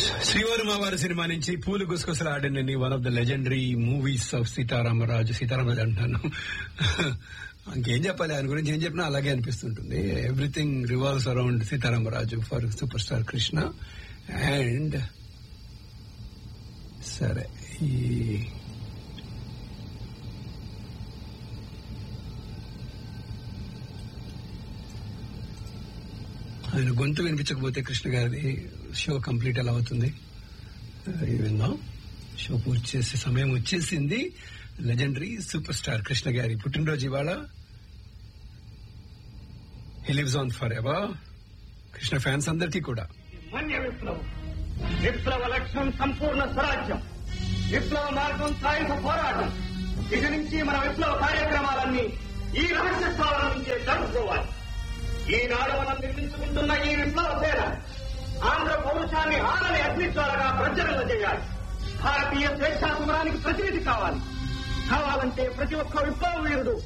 శ్రీవారు వారి సినిమా నుంచి పూలు గుసగుసలాడనని one of the legendary movies of Seetharamaraju Seetharamaraju అంటాను ఇంకేం చెప్పాలి ఆయన గురించి ఏం చెప్పినా అలాగే అనిపిస్తుంటుంది everything revolves around Seetharamaraju for super star Krishna and సరే ఈ ఆయన గొంతు వినిపించకపోతే కృష్ణ గారిది షో కంప్లీట్ ఎలా అవుతుంది ఇది విందాం షో పూర్తి చేసే సమయం వచ్చేసింది లెజెండరీ సూపర్ స్టార్ కృష్ణ గారి పుట్టినరోజు ఇవాళ he lives on forever Krishna fans అందరికీ కూడా మన్య విప్లవం విప్లవ లక్ష్యం సంపూర్ణ స్వరాజ్యం విప్లవ మార్గం సాయుధ పోరాటం ఇక నుంచి మన విప్లవ కార్యక్రమాలన్నీ ఈ రహస్య స్థావరం నుంచే జరుపుకోవాలి ఈనాడు మనం నిర్మించుకుంటున్న ఈ విప్లవ సేన ఆంధ్ర పౌరుషాన్ని ఆనని అగ్నిజ్వాలగా ప్రజ్వలన చేయాలి భారతీయ స్వేచ్ఛా సమరానికి ప్రతినిధి కావాలి కావాలంటే ప్రతి ఒక్క విప్లవ వీరుడు